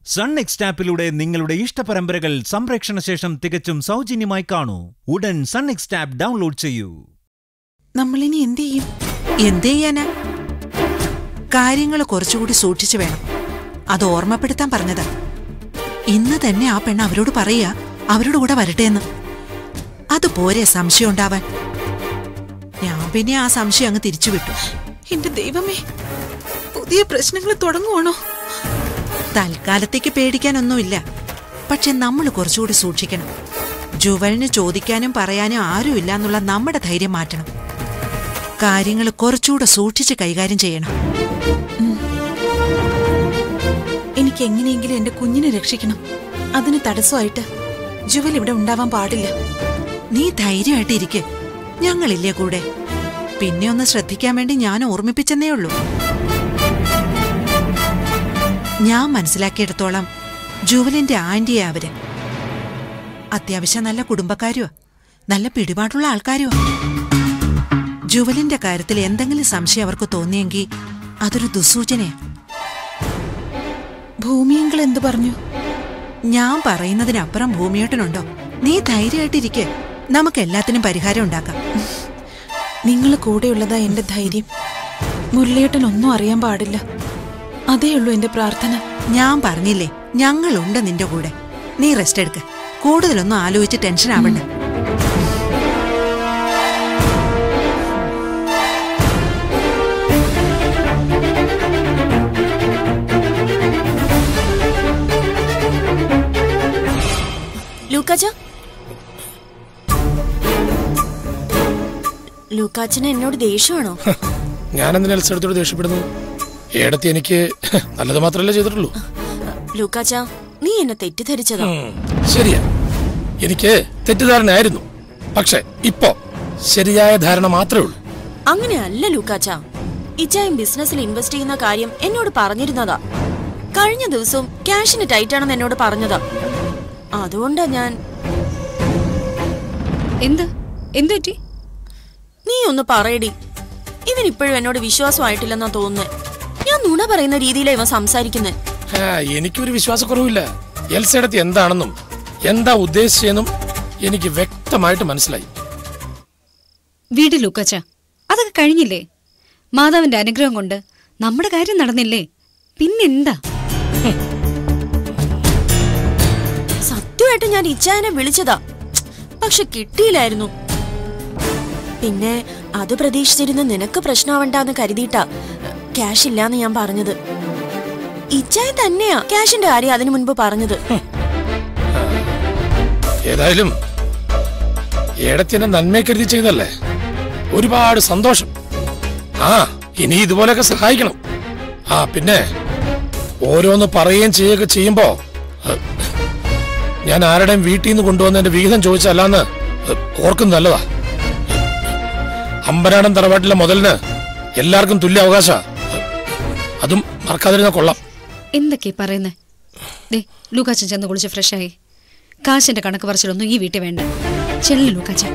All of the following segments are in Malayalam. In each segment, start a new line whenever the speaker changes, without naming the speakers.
സൺ നെക്സ്റ്റ് ആപ്പിലൂടെ നിങ്ങളുടെ ഇഷ്ടപരമ്പരകൾ സംപ്രേക്ഷണ ശേഷം തികച്ചും സൗജന്യമായി കാണൂ ഉടൻ സൺ നെക്സ്റ്റ് ആപ്പ് ഡൗൺലോഡ് ചെയ്യൂ
നമ്മളിനി എന്ത് ചെയ്യും
എന്ത് ചെയ്യാനാ കാര്യങ്ങൾ കുറച്ചുകൂടി സൂക്ഷിച്ചു വേണം അത് ഓർമ്മപ്പെടുത്താൻ പറഞ്ഞതാ ഇന്ന് തന്നെ ആ പെണ്ണ് അവരോട് പറയുക അവരോട് കൂടെ വരട്ടെ എന്ന് അത് പോരെ സംശയം ഉണ്ടാവാൻ ഞാൻ പിന്നെ ആ സംശയം അങ്ങ് തിരിച്ചുവിട്ടു
എന്റെ ദൈവമേ പുതിയ പ്രശ്നങ്ങൾ തുടങ്ങുവാണോ
തൽക്കാലത്തേക്ക് പേടിക്കാനൊന്നുമില്ല പക്ഷെ നമ്മൾ കുറച്ചുകൂടി സൂക്ഷിക്കണം ജുവലിന് ചോദിക്കാനും പറയാനും ആരുമില്ല എന്നുള്ള നമ്മുടെ ധൈര്യം മാറ്റണം കാര്യങ്ങൾ കുറച്ചുകൂടെ സൂക്ഷിച്ച് കൈകാര്യം ചെയ്യണം
എനിക്ക് എങ്ങനെയെങ്കിലും എന്റെ കുഞ്ഞിനെ രക്ഷിക്കണം അതിന് തടസ്സമായിട്ട് ജുവൽ ഇവിടെ ഉണ്ടാവാൻ പാടില്ല
നീ ധൈര്യമായിട്ട് ഇരിക്കെ ഞങ്ങളില്ലേ കൂടെ പിന്നെ ഒന്ന് ശ്രദ്ധിക്കാൻ വേണ്ടി ഞാൻ ഓർമ്മിപ്പിച്ചെന്നേ ഉള്ളൂ ഞാൻ മനസ്സിലാക്കിയിടത്തോളം ജുവലിന്റെ ആന്റിയാ അവര് അത്യാവശ്യം നല്ല കുടുംബക്കാരുവാ നല്ല പിടിപാടുള്ള ആൾക്കാരുവാ ജുവലിന്റെ കാര്യത്തിൽ എന്തെങ്കിലും സംശയം അവർക്ക് തോന്നിയെങ്കിൽ അതൊരു ദുസൂചനയാ
ഭൂമിയെങ്കിൽ എന്തു പറഞ്ഞു
ഞാൻ പറയുന്നതിനപ്പുറം ഭൂമിയോട്ടനുണ്ടോ നീ ധൈര്യമായിട്ടിരിക്കെ നമുക്ക് എല്ലാത്തിനും പരിഹാരം ഉണ്ടാക്കാം
നിങ്ങൾ കൂടെയുള്ളതാ എന്റെ ധൈര്യം മുരളിയേട്ടൻ ഒന്നും അറിയാൻ പാടില്ല അതേ ഉള്ളൂ എന്റെ പ്രാർത്ഥന
ഞാൻ പറഞ്ഞില്ലേ ഞങ്ങളുണ്ട് നിന്റെ കൂടെ നീ റെസ്റ്റ് എടുക്ക കൂടുതലൊന്നും ആലോചിച്ച് ടെൻഷൻ ആവണ്ട
ലൂക്കാച്ച ലൂക്കാച്ചന് എന്നോട് ദേഷ്യമാണോ
ഞാനെന്തിനാ എൽസെടുത്തോട് ദേഷ്യപ്പെടുന്നത് ഏടത്തി എനിക്ക് നല്ലത് മാത്രമല്ലേ ചെയ്തിട്ടുള്ളൂ
ലൂക്കാച്ച നീ എന്നെ തെറ്റിദ്ധരിച്ചതാ
ഉം, ശരിയാ എനിക്ക് തെറ്റിദ്ധാരണയായിരുന്നു പക്ഷെ ഇപ്പോ ശരിയായ ധാരണ മാത്രമേ ഉള്ളൂ
അങ്ങനെയല്ല ലൂക്കാച്ച ഇച്ചായും ബിസിനസ്സിൽ ഇൻവെസ്റ്റ് ചെയ്യുന്ന കാര്യം എന്നോട് പറഞ്ഞിരുന്നതാ കഴിഞ്ഞ ദിവസവും ക്യാഷിന് ടൈറ്റ് ആണെന്ന് എന്നോട് പറഞ്ഞതാ അതുകൊണ്ടാ ഞാൻ
എന്ത് എന്ത് പറ്റി
നീ ഒന്ന് പറയടി ഇവൻ ഇപ്പോഴും എന്നോട് വിശ്വാസമായിട്ടില്ലെന്നാ തോന്നുന്നത് ഞാൻ നുണ പറയുന്ന രീതിയിലാ ഇവൻ സംസാരിക്കുന്നത്
ആ, എനിക്കൊരു വിശ്വാസക്കുറവില്ല എൽസെടത്തി എന്താണെന്നും എന്താ ഉദ്ദേശിച്ചെന്നും എനിക്ക് വ്യക്തമായിട്ട് മനസ്സിലായി
വീട് ലൂക്കച്ച അതൊക്കെ കഴിഞ്ഞില്ലേ മാതാവിന്റെ അനുഗ്രഹം കൊണ്ട് നമ്മുടെ കാര്യം നടന്നില്ലേ പിന്നെന്താ
സത്യമായിട്ട് ഞാൻ ഇച്ചായനെ വിളിച്ചതാ പക്ഷെ കിട്ടിയില്ലായിരുന്നു പിന്നെ അത് പ്രതീക്ഷിച്ചിരുന്ന് നിനക്ക് പ്രശ്നമാവണ്ടെന്ന് കരുതിയിട്ടാ ക്യാഷ് ഇല്ലാന്ന് ഞാൻ പറഞ്ഞത് ഇച്ചായ തന്നെയാ ക്യാഷിന്റെ കാര്യം അതിനു മുൻപ് പറഞ്ഞത്
ഏതായാലും ഏടത്തി എന്നെ നന്മയെ കരുതി ചെയ്തല്ലേ ഒരുപാട് സന്തോഷം ആ ഇനി ഇതുപോലെയൊക്കെ സഹായിക്കണം ആ പിന്നെ ഓരോന്ന് പറയുകയും ചെയ്യുകയൊക്കെ ചെയ്യുമ്പോ ഏ, ഞാൻ ആരുടെയും വീട്ടിൽ നിന്ന് കൊണ്ടുവന്ന എന്റെ വിഹിതം ചോദിച്ചല്ലാന്ന് ഏ, ഓർക്കുന്നത് നല്ലതാ അമ്പനാടൻ തറവാട്ടിലെ മുതലിന് എല്ലാവർക്കും തുല്യ അവകാശ അതും മറക്കാതിരുന്ന കൊള്ളാം
എന്തൊക്കെ പറയുന്നേ ദേ ലൂക്കാച്ചൻ ചെന്ന് കുളിച്ച് ഫ്രഷായി കാശിന്റെ കണക്ക് പറച്ചിലൊന്നും ഈ വീട്ടിൽ വേണ്ട ചെല്ലു ലൂക്കാച്ചൻ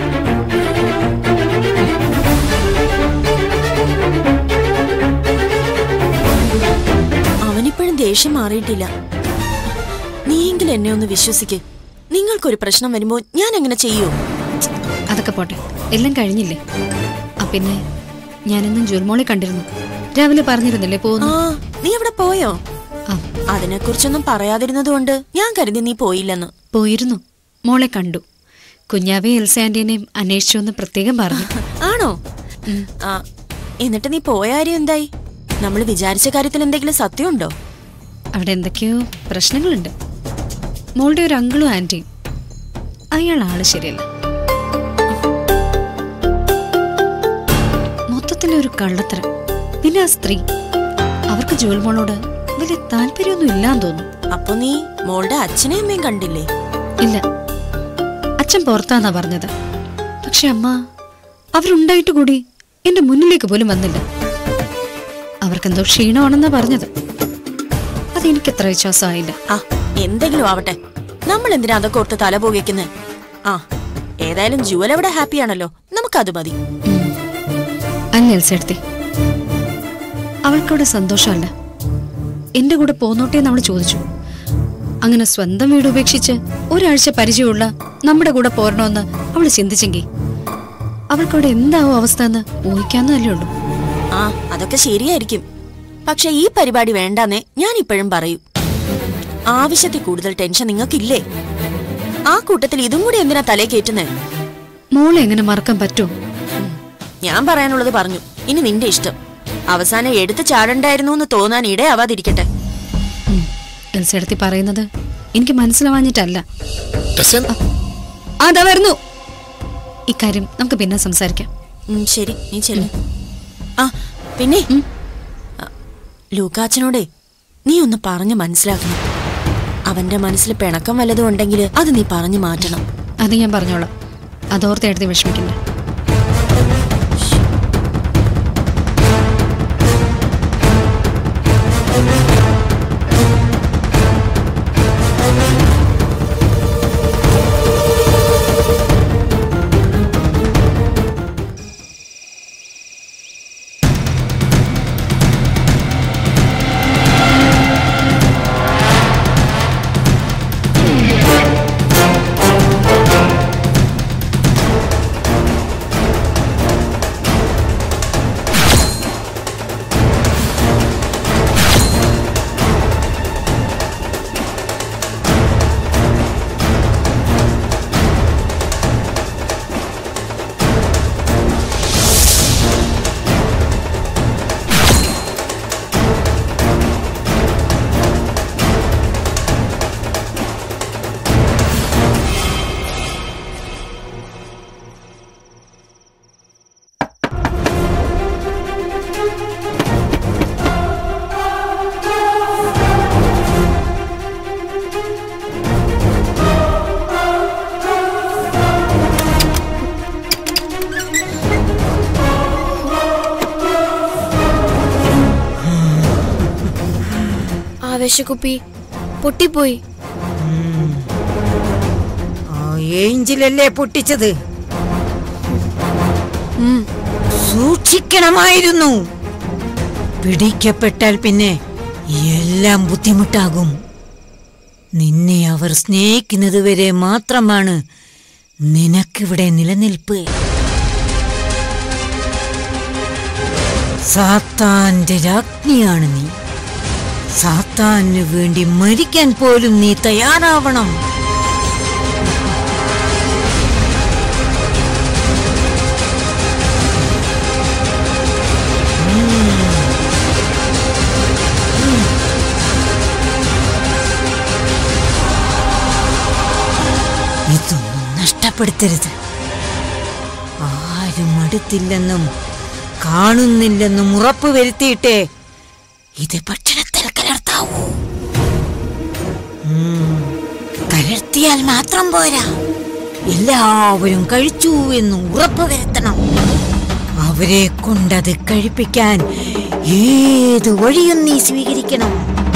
അവനിപ്പോഴും ദേഷ്യം മാറിയിട്ടില്ല നീയെങ്കിലും എന്നെ ഒന്ന് വിശ്വസിക്ക് നിങ്ങൾക്കൊരു പ്രശ്നം വരുമ്പോ ഞാൻ അങ്ങനെ ചെയ്യൂ
അതൊക്കെ പോട്ടെ എല്ലാം കഴിഞ്ഞില്ലേ ആ പിന്നെ ഞാനെന്നും ജുൽമോളെ കണ്ടിരുന്നു രാവിലെ പറഞ്ഞിരുന്നില്ലേ
ആ
പോകുന്നു
നീ അവിടെ പോയോ
ആ
അതിനെക്കുറിച്ചൊന്നും പറയാതിരുന്നതുകൊണ്ട് ഞാൻ കരുതി നീ പോയില്ലെന്ന്
പോയിരുന്നു മോളെ കണ്ടു കുഞ്ഞാവെ എൽസാന്റിനെയും അന്വേഷിച്ചു എന്ന് പ്രത്യേകം പറഞ്ഞു
ആണോ ആ എന്നിട്ട് നീ പോയ കാര്യം എന്തായി നമ്മൾ വിചാരിച്ച കാര്യത്തിൽ എന്തെങ്കിലും സത്യമുണ്ടോ
അവിടെ എന്തൊക്കെയോ പ്രശ്നങ്ങളുണ്ട് മോളുടെ ഒരു അങ്കിളും ആന്റിയും അയാൾ ആള് ശരിയല്ല മൊത്തത്തിലൊരു കള്ളത്തരം പിന്നെ ആ സ്ത്രീ അവർക്ക് ജോൽ മോളോട് വലിയ താല്പര്യമൊന്നും ഇല്ലാന്ന് തോന്നുന്നു
അപ്പൊ നീ മോളുടെ അച്ഛനെയും അമ്മയും കണ്ടില്ലേ
ഇല്ല അച്ഛൻ പുറത്താന്നാ പറഞ്ഞത് പക്ഷെ അമ്മ അവരുണ്ടായിട്ട് കൂടി എന്റെ മുന്നിലേക്ക് പോലും വന്നില്ല അവർക്കെന്തോ ക്ഷീണമാണെന്നാ പറഞ്ഞത് അതെനിക്ക് അത്ര വിശ്വാസമായില്ല
ആ എന്തെങ്കിലും ആവട്ടെ നമ്മൾ എന്തിനാ അതൊക്കെ ഓർത്ത് തല പോകിക്കുന്നത് ആ ഏതായാലും ജുവൽ അവിടെ ഹാപ്പിയാണല്ലോ നമുക്കത് മതി
അല്ലെടുത്തി അവൾക്കവിടെ സന്തോഷമല്ല എന്റെ കൂടെ പോന്നോട്ടേന്ന് അവൾ ചോദിച്ചു അങ്ങനെ സ്വന്തം വീട് ഉപേക്ഷിച്ച് ഒരാഴ്ച പരിചയമുള്ള നമ്മുടെ കൂടെ പോരണോന്ന് അവൾ ചിന്തിച്ചെങ്കിൽ അവൾക്കവിടെ എന്താവും അവസ്ഥ എന്ന് ഊഹിക്കാന്നല്ലേ ഉള്ളൂ
ആ അതൊക്കെ ശരിയായിരിക്കും പക്ഷെ ഈ പരിപാടി വേണ്ടാന്നേ ഞാൻ ഇപ്പോഴും പറയൂ ആവശ്യത്തിൽ കൂടുതൽ ടെൻഷൻ നിങ്ങൾക്കില്ലേ ആ കൂട്ടത്തിൽ ഇതും കൂടി എന്തിനാ തലേ കയറ്റുന്നേ
മോളെ എങ്ങനെ മറക്കാൻ പറ്റുമോ
ഞാൻ പറയാനുള്ളത് പറഞ്ഞു ഇനി നിന്റെ ഇഷ്ടം അവസാനം എടുത്ത് ചാടണ്ടായിരുന്നു എന്ന് തോന്നാൻ ഇടയാവാതിരിക്കട്ടെ
എൽസെടുത്തി പറയുന്നത് എനിക്ക് മനസ്സിലാവാഞ്ഞിട്ടല്ല
ടെസൻ
അതാ വരുന്നു ഇക്കാര്യം നമുക്ക് പിന്നെ സംസാരിക്കാം
ഉം, ശരി നീ ചെല്ല് ആ പിന്നെ ആ, ലൂക്കാച്ചനോടെ നീ ഒന്ന് പറഞ്ഞു മനസ്സിലാക്കണം അവന്റെ മനസ്സിൽ പിണക്കം വല്ലതും ഉണ്ടെങ്കിൽ അത് നീ പറഞ്ഞു മാറ്റണം
അത് ഞാൻ പറഞ്ഞോളാം അതോർത്ത് എടുത്ത് വിഷമിക്കണ്ട
ആവേശക്കുപ്പി പൊട്ടിപ്പോയി
ആ ഏഞ്ചിലല്ലേ പൊട്ടിച്ചത് സൂക്ഷിക്കണമായിരുന്നു പിടിക്കപ്പെട്ടാൽ പിന്നെ എല്ലാം ബുദ്ധിമുട്ടാകും നിന്നെ അവർ സ്നേഹിക്കുന്നത് വരെ മാത്രമാണ് നിനക്കിവിടെ നിലനിൽപ്പ് സാത്താന്റെ രാജ്ഞിയാണ് നീ സാത്താന് വേണ്ടി മരിക്കാൻ പോലും നീ തയ്യാറാവണം ഇതൊന്നും നഷ്ടപ്പെടുത്തരുത് ആരും അടുത്തില്ലെന്നും കാണുന്നില്ലെന്നും ഉറപ്പ് വരുത്തിയിട്ടേ ഇത് ഭക്ഷണത്തിൽ കലർത്താവൂ ഉം, കലർത്തിയാൽ മാത്രം പോരാ എല്ലാവരും കഴിച്ചു എന്ന് ഉറപ്പ് വരുത്തണം അവരെ കൊണ്ടത് കഴിപ്പിക്കാൻ ഏത് വഴിയും നീ സ്വീകരിക്കണം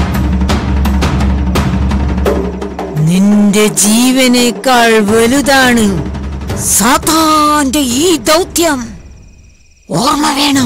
നിന്റെ ജീവനേക്കാൾ വലുതാണ് സാത്താന്റെ ഈ ദൗത്യം ഓർമ്മ വേണം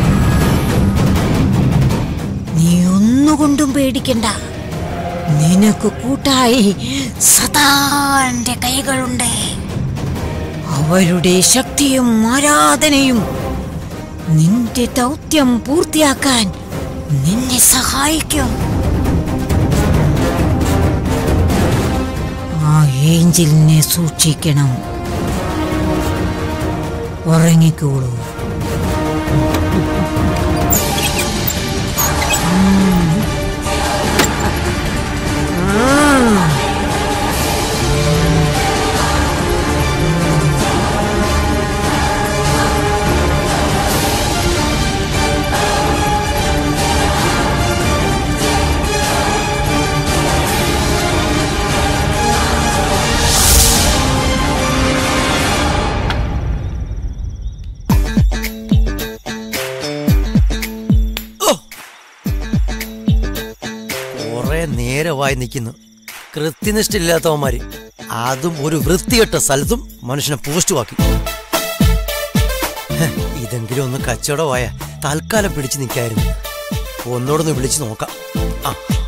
നീ ഒന്നുകൊണ്ടും പേടിക്കണ്ട നിനക്ക് കൂട്ടായി സതാന്റെ കൈകളുണ്ട് അവരുടെ ശക്തിയും ആരാധനയും നിന്റെ ദൗത്യം പൂർത്തിയാക്കാൻ നിന്നെ സഹായിക്കും ആ ഏഞ്ചലിനെ സൂക്ഷിക്കണം ഉറങ്ങിക്കോളൂ
കുറെ നേരമായി നിൽക്കുന്നു കൃത്യനിഷ്ഠയില്ലാത്തവന്മാര് അതും ഒരു വൃത്തികെട്ട സ്ഥലത്തും മനുഷ്യനെ പോസ്റ്റുമാക്കി ഹെ, ഇതെങ്കിലും ഒന്ന് കച്ചവടമായ തൽക്കാലം പിടിച്ചു നിൽക്കായിരുന്നു ഒന്നോടൊന്ന് വിളിച്ചു നോക്കാം ആ